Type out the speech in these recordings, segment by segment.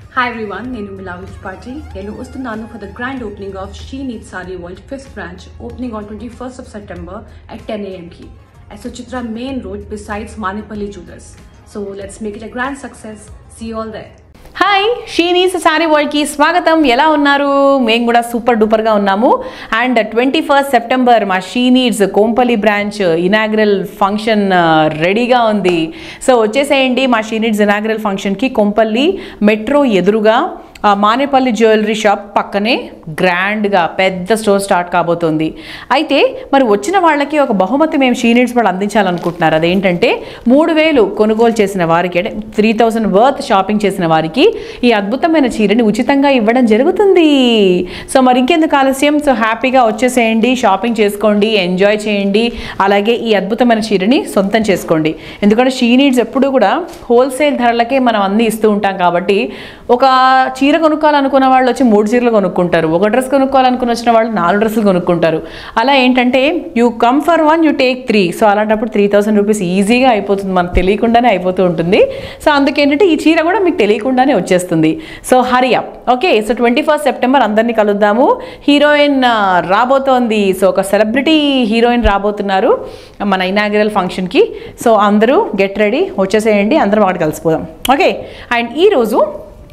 Hi everyone నేను మిలావిష్ party నేను వస్తున్నాను for the grand opening of Sheenee's sari world fifth branch opening on twenty first of September at ten ఏఎంకి at Suchitra main road besides Manipali Jewelers. So let's make it a grand success. See you all there. Hi Sheenee's sari వరల్డ్కి స్వాగతం ఎలా ఉన్నారు మేము కూడా super డూపర్గా ఉన్నాము and twenty first September మా Sheenee's Kompally branch inaugural function రెడీగా ఉంది సో వచ్చేసేయండి మా షీనీడ్స్ ఇనాగ్రల్ ఫంక్షన్కి కొంపల్లి మెట్రో ఎదురుగా ఆ, మానేపల్లి జ్యువెలరీ షాప్ పక్కనే గ్రాండ్గా పెద్ద స్టోర్ స్టార్ట్ కాబోతోంది అయితే మరి వచ్చిన వాళ్ళకి ఒక బహుమతి మేము షీనీడ్స్ వాళ్ళు అందించాలనుకుంటున్నారు అదేంటంటే మూడు వేలు కొనుగోలు చేసిన వారికి అంటే త్రీ థౌసండ్ వర్త్ షాపింగ్ చేసిన వారికి ఈ అద్భుతమైన చీరని ఉచితంగా ఇవ్వడం జరుగుతుంది సో మరి ఇంకెందుకు ఆలస్యం సో హ్యాపీగా వచ్చేసేయండి షాపింగ్ చేసుకోండి ఎంజాయ్ చేయండి అలాగే ఈ అద్భుతమైన చీరని సొంతం చేసుకోండి ఎందుకంటే షీ నీడ్స్ ఎప్పుడు కూడా హోల్సేల్ ధరలకే మనం అన్ని ఇస్తూ ఉంటాం కాబట్టి ఒక చీర కొనుక్కోవాలనుకున్న వాళ్ళు వచ్చి మూడు చీరలు కొనుక్కుంటారు ఒక డ్రెస్ కొనుక్కోవాలనుకుని వచ్చిన వాళ్ళు నాలుగు డ్రెస్సులు కొనుక్కుంటారు అలా ఏంటంటే you come for one you take three so అలాంటప్పుడు త్రీ థౌసండ్ రూపీస్ ఈజీగా అయిపోతుంది మనకు తెలియకుండానే అయిపోతూ ఉంటుంది సో అందుకేంటంటే ఈ చీర కూడా మీకు తెలియకుండానే వచ్చేస్తుంది so hurry up okay so twenty first September అందరినీ కలుద్దాము హీరోయిన్ ఆ, రాబోతోంది సో ఒక సెలబ్రిటీ హీరోయిన్ రాబోతున్నారు మన ఇనాగ్రల్ ఫంక్షన్కి సో అందరూ గెట్ రెడీ వచ్చేసేయండి అందరం అక్కడ కలిసిపోదాం ఓకే అండ్ ఈరోజు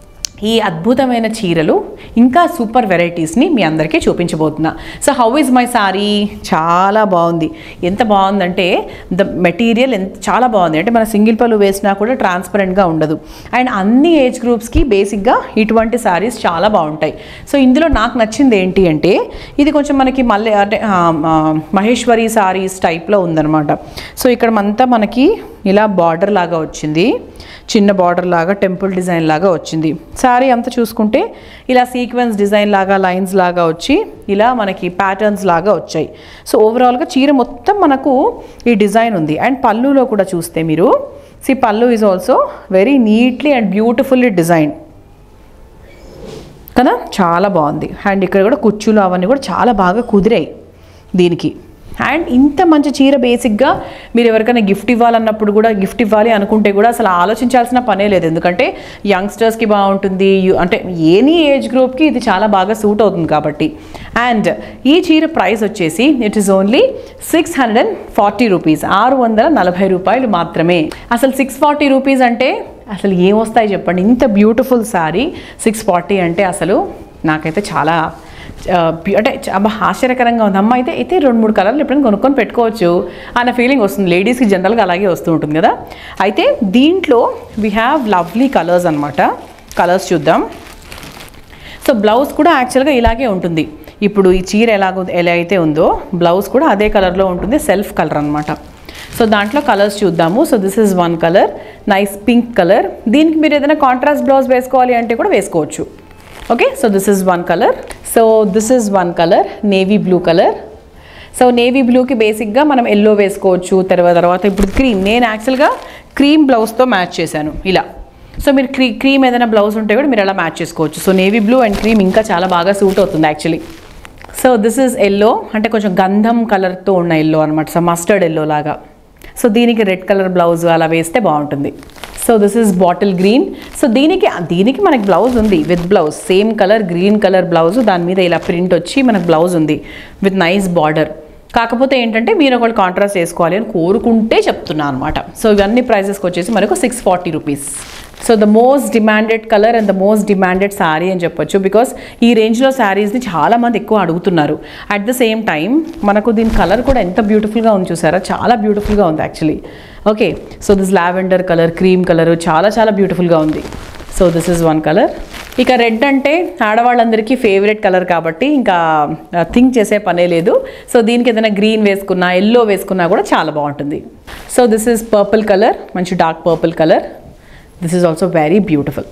ఈ అద్భుతమైన చీరలు ఇంకా సూపర్ వెరైటీస్ని మీ అందరికీ చూపించబోతున్నా so how is my sari చాలా బాగుంది ఎంత బాగుందంటే ద మెటీరియల్ ఎంత చాలా బాగుంది అంటే మన సింగిల్ పళ్ళు వేసినా కూడా ట్రాన్స్పరెంట్గా ఉండదు అండ్ అన్ని ఏజ్ గ్రూప్స్కి బేసిక్గా ఇటువంటి సారీస్ చాలా బాగుంటాయి సో ఇందులో నాకు నచ్చింది ఏంటి అంటే ఇది కొంచెం మనకి మళ్ళీ అంటే ఆ, ఆ, మహేశ్వరి సారీస్ టైప్లో ఉందన్నమాట సో ఇక్కడ అంతా మనకి ఇలా బార్డర్ లాగా వచ్చింది చిన్న బార్డర్ లాగా టెంపుల్ డిజైన్ లాగా వచ్చింది శారీ అంతా చూసుకుంటే ఇలా సీక్వెన్స్ డిజైన్ లాగా లైన్స్ లాగా వచ్చి ఇలా మనకి ప్యాటర్న్స్ లాగా వచ్చాయి సో ఓవరాల్గా చీర మొత్తం మనకు ఈ డిజైన్ ఉంది అండ్ పళ్ళులో కూడా చూస్తే మీరు సి పళ్ళు is also very neatly and beautifully design కదా చాలా బాగుంది అండ్ ఇక్కడ కూడా కుచ్చులు అవన్నీ కూడా చాలా బాగా కుదిరాయి దీనికి అండ్ ఇంత మంచి చీర బేసిక్గా మీరు ఎవరికైనా గిఫ్ట్ ఇవ్వాలన్నప్పుడు కూడా గిఫ్ట్ ఇవ్వాలి అనుకుంటే కూడా అసలు ఆలోచించాల్సిన పనే లేదు ఎందుకంటే యంగ్స్టర్స్కి బాగుంటుంది యు- అంటే ఎనీ ఏజ్ గ్రూప్కి ఇది చాలా బాగా సూట్ అవుతుంది కాబట్టి అండ్ ఈ చీర ప్రైస్ వచ్చేసి it is only six hundred and forty rupees ఆరు వందల నలభై రూపాయలు మాత్రమే అసలు సిక్స్ ఫార్టీ రూపీస్ అంటే అసలు ఏమొస్తాయి చెప్పండి ఇంత బ్యూటిఫుల్ శారీ సిక్స్ ఫార్టీ అంటే అసలు నాకైతే చాలా ఆ, బ్యూ- అంటే చాలా ఆశ్చర్యకరంగా ఉంది అమ్మ అయితే అయితే రెండు మూడు కలర్లు ఎప్పుడైనా కొనుక్కొని పెట్టుకోవచ్చు అన్న ఫీలింగ్ వస్తుంది లేడీస్కి జనరల్గా అలాగే వస్తూ ఉంటుంది కదా అయితే దీంట్లో వీ హ్యావ్ లవ్లీ కలర్స్ అనమాట కలర్స్ చూద్దాం సో బ్లౌజ్ కూడా యాక్చువల్గా ఇలాగే ఉంటుంది ఇప్పుడు ఈ చీర ఎలాగో ఎలా అయితే ఉందో బ్లౌజ్ కూడా అదే కలర్లో ఉంటుంది సెల్ఫ్ కలర్ అనమాట సో దాంట్లో కలర్స్ చూద్దాము so this is one colour nice pink colour దీనికి మీరు ఏదైనా కాంట్రాస్ట్ బ్లౌజ్ వేసుకోవాలి అంటే కూడా వేసుకోవచ్చు okay so this is one colour so this is one colour navy blue colour so navy బ్లూకి బేసిక్గా మనం ఎల్లో వేసుకోవచ్చు తర్వాత తర్వాత ఇప్పుడు క్రీమ్ నేను యాక్చువల్గా క్రీమ్ బ్లౌజ్తో మ్యాచ్ చేశాను ఇలా సో మీరు క్రీ క్రీమ్ ఏదైనా బ్లౌజ్ ఉంటే కూడా మీరు అలా మ్యాచ్ చేసుకోవచ్చు so navy blue and cream ఇంకా చాలా బాగా సూట్ అవుతుంది actually so this is yellow అంటే కొంచెం గంధం కలర్తో ఉన్న ఎల్లో అనమాట సో మస్టర్డ్ ఎల్లో లాగా సో దీనికి రెడ్ కలర్ బ్లౌజ్ అలా వేస్తే బాగుంటుంది so this is bottle green so దీనికి దీనికి మనకి బ్లౌజ్ ఉంది with blouse same colour green colour blouse దాని మీద ఇలా ప్రింట్ వచ్చి మనకు బ్లౌజ్ ఉంది విత్ నైస్ బార్డర్ కాకపోతే ఏంటంటే మీరు ఒకళ్ళు కాంట్రాస్ట్ వేసుకోవాలి అని కోరుకుంటే చెప్తున్నా అనమాట సో ఇవన్నీ ప్రైజెస్కి వచ్చేసి మనకు six forty rupees so the most demanded colour and the most demanded sari అని చెప్పొచ్చు బికాస్ ఈ రేంజ్లో శారీస్ని చాలామంది ఎక్కువ అడుగుతున్నారు అట్ ద సేమ్ టైం మనకు దీని కలర్ కూడా ఎంత బ్యూటిఫుల్గా ఉంది చూసారా చాలా బ్యూటిఫుల్గా ఉంది actually okay so this lavender colour cream colour చాలా చాలా బ్యూటిఫుల్గా ఉంది so this is one colour ఇక రెడ్ అంటే ఆడవాళ్ళందరికీ ఫేవరెట్ కలర్ కాబట్టి ఇంకా థింక్ చేసే పనే లేదు సో దీనికి ఏదైనా గ్రీన్ వేసుకున్నా ఎల్లో వేసుకున్నా కూడా చాలా బాగుంటుంది so this is purple colour మంచి dark purple colour this is also very beautiful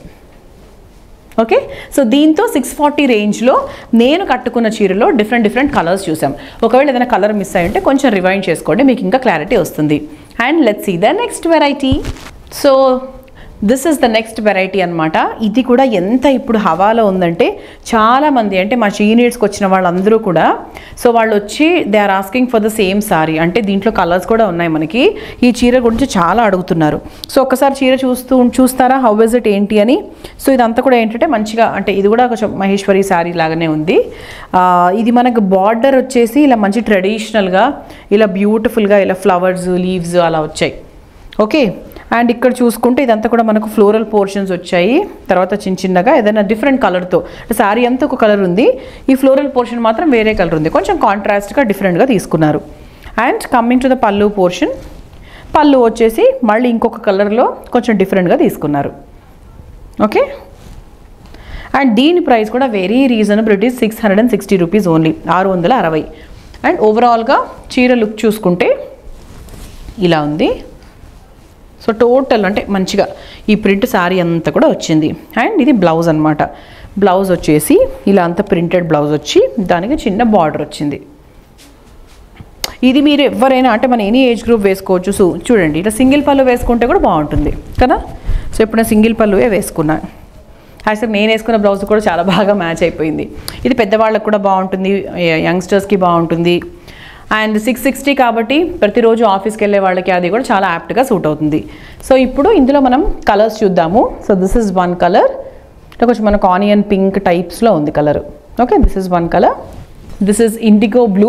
okay so దీంతో సిక్స్ ఫార్టీ రేంజ్లో నేను కట్టుకున్న చీరలో డిఫరెంట్ డిఫరెంట్ కలర్స్ చూసాం ఒకవేళ ఏదైనా కలర్ మిస్ అయి ఉంటే కొంచెం రివైండ్ చేసుకోండి మీకు ఇంకా క్లారిటీ వస్తుంది and let's see the next variety so this is the next variety అనమాట ఇది కూడా ఎంత ఇప్పుడు హవాలో ఉందంటే చాలామంది అంటే మా చీనీడ్స్కి వచ్చిన వాళ్ళందరూ కూడా సో వాళ్ళు వచ్చి they are asking for the same sari అంటే దీంట్లో కలర్స్ కూడా ఉన్నాయి మనకి ఈ చీర గురించి చాలా అడుగుతున్నారు సో ఒకసారి చీర చూస్తూ చూస్తారా హౌ ఇస్ ఇట్ ఏంటి అని సో ఇదంతా కూడా ఏంటంటే మంచిగా అంటే ఇది కూడా కొంచెం మహేశ్వరి శారీ లాగానే ఉంది ఆ, ఇది మనకు బార్డర్ వచ్చేసి ఇలా మంచి ట్రెడిషనల్గా ఇలా బ్యూటిఫుల్గా ఇలా ఫ్లవర్స్ లీవ్స్ అలా వచ్చాయి ఓకే అండ్ ఇక్కడ చూసుకుంటే ఇదంతా కూడా మనకు ఫ్లోరల్ పోర్షన్స్ వచ్చాయి తర్వాత చిన్న చిన్నగా ఏదైనా డిఫరెంట్ కలర్తో శారీ అంతా ఒక కలర్ ఉంది ఈ ఫ్లోరల్ పోర్షన్ మాత్రం వేరే కలర్ ఉంది కొంచెం కాంట్రాస్ట్గా డిఫరెంట్గా తీసుకున్నారు and coming to the pallu portion pallu వచ్చేసి మళ్ళీ ఇంకొక కలర్లో కొంచెం డిఫరెంట్గా తీసుకున్నారు ఓకే అండ్ దీని ప్రైస్ కూడా very reasonable it is six hundred and sixty rupees only ఆరు వందల అరవై అండ్ ఓవరాల్గా చీర లుక్ చూసుకుంటే ఇలా ఉంది సో టోటల్ అంటే మంచిగా ఈ ప్రింట్ శారీ అంతా కూడా వచ్చింది అండ్ ఇది బ్లౌజ్ అనమాట బ్లౌజ్ వచ్చేసి ఇలా అంత ప్రింటెడ్ బ్లౌజ్ వచ్చి దానికి చిన్న బార్డర్ వచ్చింది ఇది మీరు ఎవరైనా అంటే మన ఎనీ ఏజ్ గ్రూప్ వేసుకోవచ్చు సో చూడండి ఇట్లా సింగిల్ పళ్ళు వేసుకుంటే కూడా బాగుంటుంది కదా సో ఇప్పుడు నేను సింగిల్ పళ్ళువే వేసుకున్నా యాక్చువల్ నేను వేసుకున్న బ్లౌజ్ కూడా చాలా బాగా మ్యాచ్ అయిపోయింది ఇది పెద్దవాళ్ళకి కూడా బాగుంటుంది యంగ్స్టర్స్కి బాగుంటుంది అండ్ సిక్స్ సిక్స్టీ కాబట్టి ప్రతిరోజు ఆఫీస్కి వెళ్ళే వాళ్ళకి అది కూడా చాలా యాప్ట్గా సూట్ అవుతుంది సో ఇప్పుడు ఇందులో మనం కలర్స్ చూద్దాము so this is one colour ఇట్లా కొంచెం మనకు ఆనియన్ పింక్ టైప్స్లో ఉంది colour okay this is one colour this is indigo blue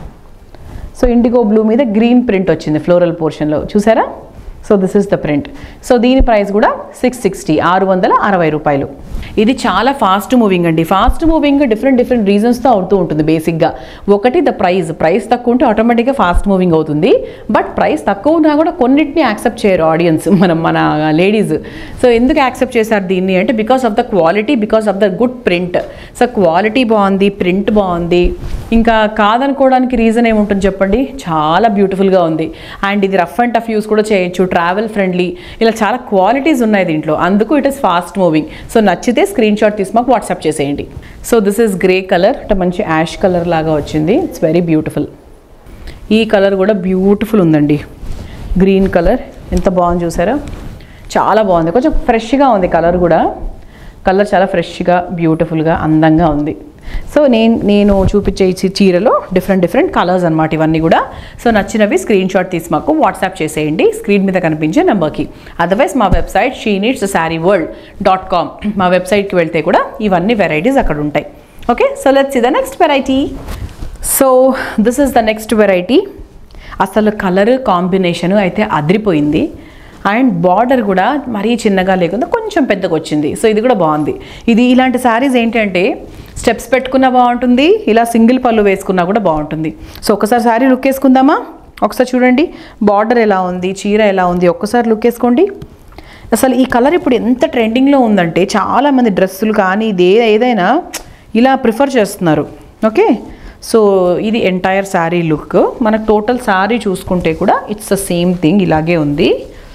so indigo blue మీద గ్రీన్ ప్రింట్ వచ్చింది ఫ్లోరల్ పోర్షన్లో చూసారా so this is the print so దీని ప్రైస్ కూడా సిక్స్ సిక్స్టీ ఆరు వందల అరవై రూపాయలు ఇది చాలా ఫాస్ట్ మూవింగ్ అండి ఫాస్ట్ మూవింగ్ డిఫరెంట్ డిఫరెంట్ రీజన్స్తో అవుతూ ఉంటుంది బేసిక్గా ఒకటి ద ప్రైస్ ప్రైస్ తక్కువ ఉంటే ఆటోమేటిక్గా ఫాస్ట్ మూవింగ్ అవుతుంది బట్ ప్రైస్ తక్కువ ఉన్నా కూడా కొన్నిటిని యాక్సెప్ట్ చేయరు ఆడియన్స్ మనం మన లేడీస్ సో ఎందుకు యాక్సెప్ట్ చేశారు దీన్ని అంటే because of the quality because of the good print so quality బాగుంది ప్రింట్ బాగుంది ఇంకా కాదనుకోవడానికి రీజన్ ఏముంటుంది చెప్పండి చాలా బ్యూటిఫుల్గా ఉంది అండ్ ఇది రఫ్ అండ్ టఫ్ యూస్ కూడా చేయొచ్చు ట్రావెల్ ఫ్రెండ్లీ ఇలా చాలా క్వాలిటీస్ ఉన్నాయి దీంట్లో అందుకు it is fast moving so నచ్చితే స్క్రీన్ షాట్ తీసి మాకు వాట్సాప్ చేసేయండి so this is grey colour అంటే మంచి యాష్ కలర్ లాగా వచ్చింది ఇట్స్ వెరీ బ్యూటిఫుల్ ఈ కలర్ కూడా బ్యూటిఫుల్ ఉందండి గ్రీన్ కలర్ ఎంత బాగుంది చూసారా చాలా బాగుంది కొంచెం ఫ్రెష్గా ఉంది కలర్ కూడా కలర్ చాలా ఫ్రెష్గా బ్యూటిఫుల్గా అందంగా ఉంది సో నేను నేను చూపించే ఈ చీరలో డిఫరెంట్ డిఫరెంట్ కలర్స్ అనమాట ఇవన్నీ కూడా సో నచ్చినవి స్క్రీన్ షాట్ తీసి మాకు వాట్సాప్ చేసేయండి స్క్రీన్ మీద కనిపించే నెంబర్కి అదర్వైజ్ మా website she needs sari world dot com మా వెబ్సైట్కి వెళ్తే కూడా ఇవన్నీ వెరైటీస్ అక్కడ ఉంటాయి okay so let's the next variety so this is the next variety అసలు కలర్ కాంబినేషన్ అయితే అదిరిపోయింది అండ్ బార్డర్ కూడా మరీ చిన్నగా లేకుండా కొంచెం పెద్దగా వచ్చింది సో ఇది కూడా బాగుంది ఇది ఇలాంటి శారీస్ ఏంటంటే స్టెప్స్ పెట్టుకున్నా బాగుంటుంది ఇలా సింగిల్ పళ్ళు వేసుకున్నా కూడా బాగుంటుంది సో ఒకసారి శారీ లుక్ వేసుకుందామా ఒకసారి చూడండి బార్డర్ ఎలా ఉంది చీర ఎలా ఉంది ఒక్కసారి లుక్ వేసుకోండి అసలు ఈ కలర్ ఇప్పుడు ఎంత ట్రెండింగ్లో ఉందంటే చాలామంది డ్రెస్సులు కానీ ఇది ఏ- ఏదైనా ఇలా ప్రిఫర్ చేస్తున్నారు ఓకే సో ఇది ఎంటైర్ శారీ లుక్ మనకు టోటల్ శారీ చూసుకుంటే కూడా ఇట్స్ ద సేమ్ థింగ్ ఇలాగే ఉంది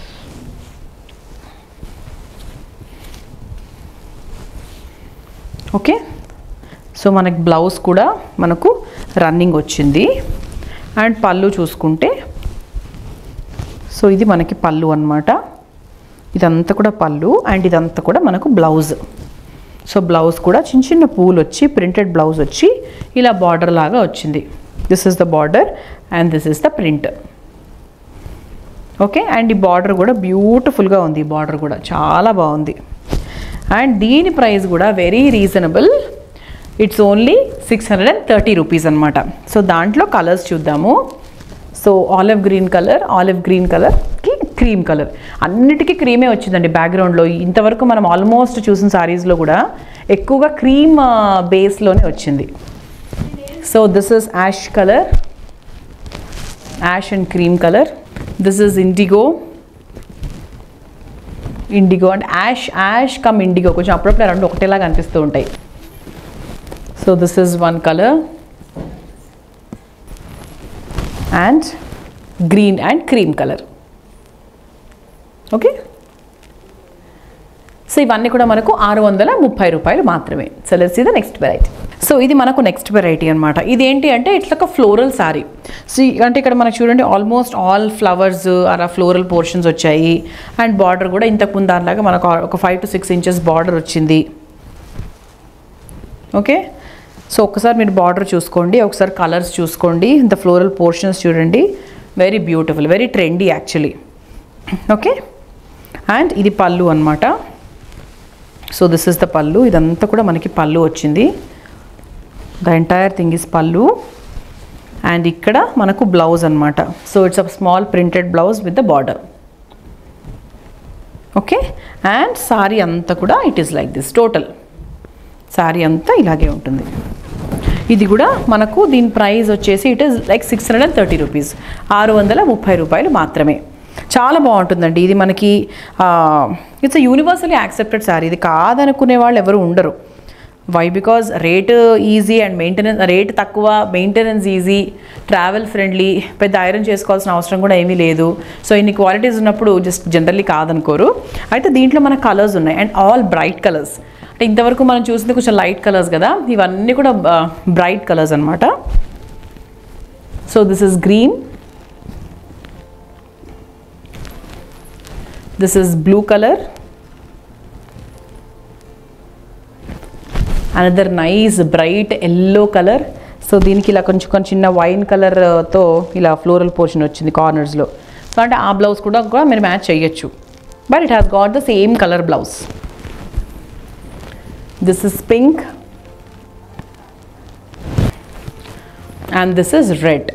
ఓకే సో మనకి బ్లౌజ్ కూడా మనకు రన్నింగ్ వచ్చింది అండ్ పళ్ళు చూసుకుంటే సో ఇది మనకి పళ్ళు అన్నమాట ఇదంతా కూడా పళ్ళు అండ్ ఇదంతా కూడా మనకు బ్లౌజ్ సో బ్లౌజ్ కూడా చిన్న చిన్న పూలు వచ్చి ప్రింటెడ్ బ్లౌజ్ వచ్చి ఇలా బార్డర్ లాగా వచ్చింది this is the border and this is the print okay and ఈ బార్డర్ కూడా బ్యూటిఫుల్గా ఉంది ఈ బార్డర్ కూడా చాలా బాగుంది అండ్ దీని ప్రైస్ కూడా very reasonable it's only six hundred and thirty rupees అనమాట సో దాంట్లో కలర్స్ చూద్దాము so olive green colour olive green కలర్కి క్రీమ్ కలర్ అన్నిటికీ క్రీమే వచ్చిందండి బ్యాక్గ్రౌండ్లో ఇంతవరకు మనం ఆల్మోస్ట్ చూసిన సారీస్లో కూడా ఎక్కువగా క్రీమ్ బేస్లోనే వచ్చింది so this is ash colour ash and cream colour this is indigo indigo and ash ash cum indigo కొంచెం అప్పుడప్పుడు రెండు ఒకటేలాగా అనిపిస్తూ ఉంటాయి so this is one colour and green and cream colour okay so ఇవన్నీ కూడా మనకు ఆరు వందల ముప్పై రూపాయలు మాత్రమే so let's the next variety so ఇది మనకు నెక్స్ట్ వెరైటీ అనమాట ఇది ఏంటి అంటే ఇట్లా ఒక ఫ్లోరల్ శారీ సి అంటే ఇక్కడ మనకు చూడండి ఆల్మోస్ట్ ఆల్ ఫ్లవర్స్ అలా ఫ్లోరల్ పోర్షన్స్ వచ్చాయి అండ్ బార్డర్ కూడా ఇంతకు ముందు దానిలాగా మనకు ఒక five to six inches border వచ్చింది ఓకే సో ఒకసారి మీరు బార్డర్ చూసుకోండి ఒకసారి కలర్స్ చూసుకోండి ద ఫ్లోరల్ పోర్షన్స్ చూడండి very beautiful very trendy actually okay and ఇది పళ్ళు అనమాట సో దిస్ ఇస్ ద పళ్ళు ఇదంతా కూడా మనకి పళ్ళు వచ్చింది the entire thing is pallu and ఇక్కడ మనకు బ్లౌజ్ అనమాట so it's a small printed blouse with the border okay and sari అంతా కూడా it is like this total sari అంతా ఇలాగే ఉంటుంది ఇది కూడా మనకు దీని ప్రైస్ వచ్చేసి it is like six hundred and thirty rupees ఆరు వందల ముప్పై రూపాయలు మాత్రమే చాలా బాగుంటుందండి ఇది మనకి ఇట్స్ యూనివర్సలీ యాక్సెప్టెడ్ శారీ ఇది కాదనుకునే వాళ్ళు ఎవరు ఉండరు why because rate easy and maintenance rate తక్కువ మెయింటెనెన్స్ ఈజీ ట్రావెల్ ఫ్రెండ్లీ పెద్ద ఐరన్ చేసుకోవాల్సిన అవసరం కూడా ఏమీ లేదు సో ఇన్ని క్వాలిటీస్ ఉన్నప్పుడు జస్ట్ జనరల్లీ కాదనుకోరు అయితే దీంట్లో మన కలర్స్ ఉన్నాయి అండ్ ఆల్ బ్రైట్ కలర్స్ అంటే ఇంతవరకు మనం చూసింది కొంచెం లైట్ కలర్స్ కదా ఇవన్నీ కూడా బ్రైట్ కలర్స్ అనమాట so this is green this is blue colour another nice bright yellow colour so దీనికి ఇలా కొంచెం కొంచెం చిన్న వైన్ కలర్తో ఇలా ఫ్లోరల్ పోర్షన్ వచ్చింది కార్నర్స్లో సో అంటే ఆ బ్లౌజ్ కూడా కూడా మీరు మ్యాచ్ చేయొచ్చు but it has got the same colour blouse this is pink and this is red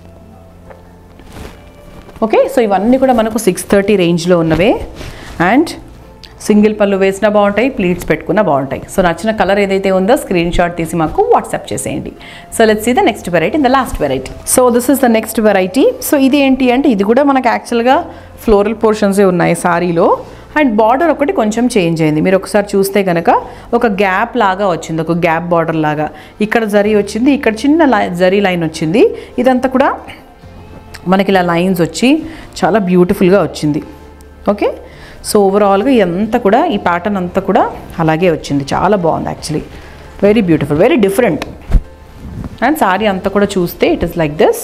okay so ఇవన్నీ కూడా మనకు సిక్స్ థర్టీ రేంజ్లో ఉన్నవే అండ్ సింగిల్ పళ్ళు వేసినా బాగుంటాయి ప్లీట్స్ పెట్టుకున్నా బాగుంటాయి సో నచ్చిన కలర్ ఏదైతే ఉందో స్క్రీన్ షాట్ తీసి మాకు వాట్సాప్ చేసేయండి so let's see the next variety the last variety so this is the next variety so ఇది ఏంటి అంటే ఇది కూడా మనకు యాక్చువల్గా ఫ్లోరల్ పోర్షన్సే ఉన్నాయి సారీలో అండ్ బార్డర్ ఒకటి కొంచెం చేంజ్ అయింది మీరు ఒకసారి చూస్తే కనుక ఒక గ్యాప్ లాగా వచ్చింది ఒక గ్యాప్ బార్డర్ లాగా ఇక్కడ జరీ వచ్చింది ఇక్కడ చిన్న లై జరీ లైన్ వచ్చింది ఇదంతా కూడా మనకి ఇలా లైన్స్ వచ్చి చాలా బ్యూటిఫుల్గా వచ్చింది ఓకే సో ఓవరాల్గా ఇదంతా కూడా ఈ ప్యాటర్న్ అంతా కూడా అలాగే వచ్చింది చాలా బాగుంది actually very beautiful very different and sari అంతా కూడా చూస్తే it is like this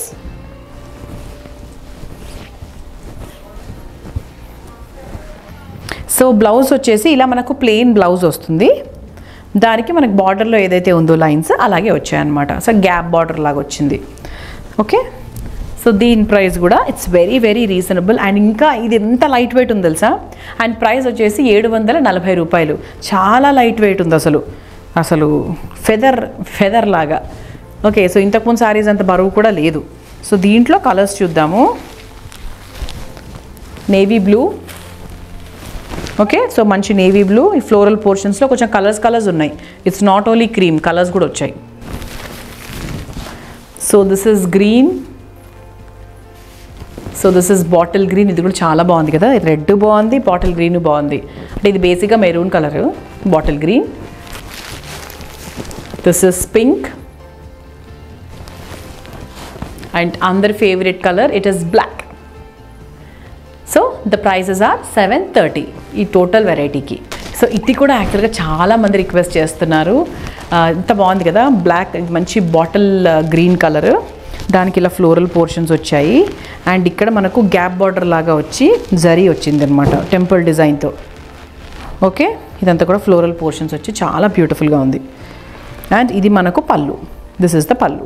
so blouse వచ్చేసి ఇలా మనకు ప్లెయిన్ బ్లౌజ్ వస్తుంది దానికి మనకు బార్డర్లో ఏదైతే ఉందో లైన్స్ అలాగే వచ్చాయన్నమాట సో గ్యాప్ బార్డర్ లాగా వచ్చింది ఓకే సో దీని ప్రైస్ కూడా it's very very reasonable and ఇంకా ఇది ఎంత లైట్ వెయిట్ ఉంది తెలుసా అండ్ ప్రైస్ వచ్చేసి ఏడు వందల నలభై రూపాయలు చాలా లైట్ వెయిట్ ఉంది అసలు అసలు ఫెదర్ ఫెదర్ లాగా ఓకే సో ఇంతకుముందు శారీస్ అంత బరువు కూడా లేదు సో దీంట్లో కలర్స్ చూద్దాము నేవీ బ్లూ ఓకే సో మంచి నేవీ బ్లూ ఈ ఫ్లోరల్ పోర్షన్స్లో కొంచెం కలర్స్ కలర్స్ ఉన్నాయి it's not only cream colours కూడా వచ్చాయి so this is green so this is bottle green ఇది కూడా చాలా బాగుంది కదా రెడ్ బాగుంది బాటిల్ గ్రీన్ బాగుంది అంటే ఇది బేసిక్గా maroon colour bottle green this is pink and అందరి favourite colour it is black so the prices are seven thirty ఈ టోటల్ వెరైటీకి సో ఇది కూడా యాక్చువల్గా చాలా మంది రిక్వెస్ట్ చేస్తున్నారు ఆ, ఇంత బాగుంది కదా బ్లాక్ మంచి బాటిల్ గ్రీన్ కలర్ దానికి ఇలా ఫ్లోరల్ పోర్షన్స్ వచ్చాయి అండ్ ఇక్కడ మనకు గ్యాప్ బార్డర్ లాగా వచ్చి జరీ వచ్చింది అనమాట టెంపుల్ డిజైన్తో ఓకే ఇదంతా కూడా ఫ్లోరల్ పోర్షన్స్ వచ్చి చాలా బ్యూటిఫుల్గా ఉంది అండ్ ఇది మనకు pallu this is the pallu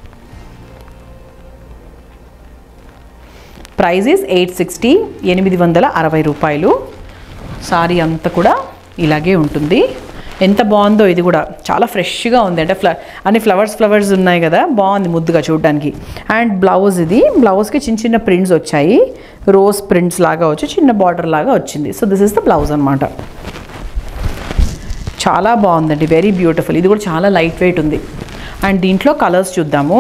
price is eight sixty ఎనిమిది వందల అరవై రూపాయలు సారీ అంతా కూడా ఇలాగే ఉంటుంది ఎంత బాగుందో ఇది కూడా చాలా ఫ్రెష్గా ఉంది అంటే ఫ్ల అన్ని ఫ్లవర్స్ ఫ్లవర్స్ ఉన్నాయి కదా బాగుంది ముద్దుగా చూడడానికి అండ్ బ్లౌజ్ ఇది బ్లౌజ్కి చిన్న చిన్న ప్రింట్స్ వచ్చాయి రోజ్ ప్రింట్స్ లాగా వచ్చి చిన్న బార్డర్ లాగా వచ్చింది so this is the blouse అనమాట చాలా బాగుందండి వెరీ బ్యూటిఫుల్ ఇది కూడా చాలా లైట్ వెయిట్ ఉంది అండ్ దీంట్లో కలర్స్ చూద్దాము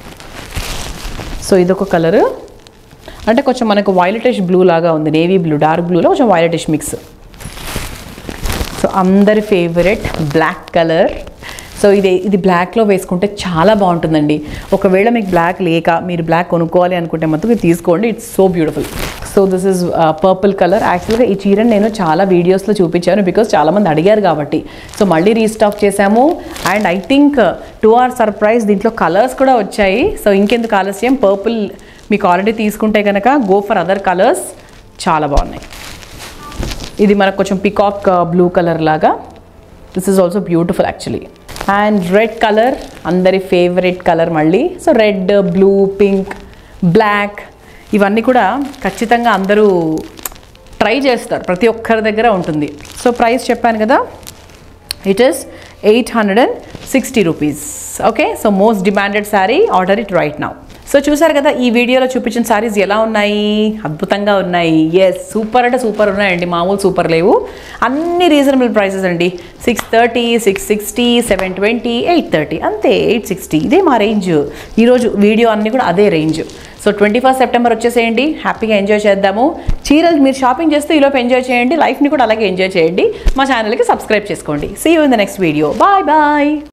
సో ఇదొక కలరు అంటే కొంచెం మనకు వైలెటిష్ బ్లూ లాగా ఉంది నేవీ బ్లూ డార్క్ బ్లూలో కొంచెం వైలెటిష్ మిక్స్ సో అందరి ఫేవరెట్ బ్లాక్ కలర్ సో ఇది ఇది బ్లాక్లో వేసుకుంటే చాలా బాగుంటుందండి ఒకవేళ మీకు బ్లాక్ లేక మీరు బ్లాక్ కొనుక్కోవాలి అనుకుంటే మాత్రం ఇది తీసుకోండి it's so beautiful so this is purple colour యాక్చువల్గా ఈ చీరని నేను చాలా వీడియోస్లో చూపించాను బికాస్ చాలామంది అడిగారు కాబట్టి సో మళ్ళీ రీస్టాక్ చేశాము and I think two or surprise దీంట్లో కలర్స్ కూడా వచ్చాయి సో ఇంకెందుకు ఆలస్యం పర్పుల్ మీకు ఆల్రెడీ తీసుకుంటే కనుక గో ఫర్ అదర్ కలర్స్ చాలా బాగున్నాయి ఇది మనకు కొంచెం పికాక్ బ్లూ కలర్ లాగా this is also beautiful actually and red colour అందరి ఫేవరెట్ కలర్ మళ్ళీ so red blue pink black ఇవన్నీ కూడా ఖచ్చితంగా అందరూ ట్రై చేస్తారు ప్రతి ఒక్కరి దగ్గర ఉంటుంది సో ప్రైస్ చెప్పాను కదా it is eight hundred and sixty rupees okay so most demanded sari order it right now so చూసారు కదా ఈ వీడియోలో చూపించిన శారీస్ ఎలా ఉన్నాయి అద్భుతంగా ఉన్నాయి ఎస్ సూపర్ అంటే సూపర్ ఉన్నాయండి మామూలు సూపర్ లేవు అన్ని రీజనబుల్ ప్రైసెస్ అండి six thirty six sixty seven twenty eight thirty అంతే ఎయిట్ సిక్స్టీ ఇదే మా రేంజ్ ఈరోజు వీడియో అన్నీ కూడా అదే range so twenty first September వచ్చేసేయండి హ్యాపీగా ఎంజాయ్ చేద్దాము చీరలు మీరు షాపింగ్ చేస్తే ఈలోపు ఎంజాయ్ చేయండి లైఫ్ని కూడా అలాగే ఎంజాయ్ చేయండి మా ఛానల్కి సబ్స్క్రైబ్ చేసుకోండి see you in the next video bye bye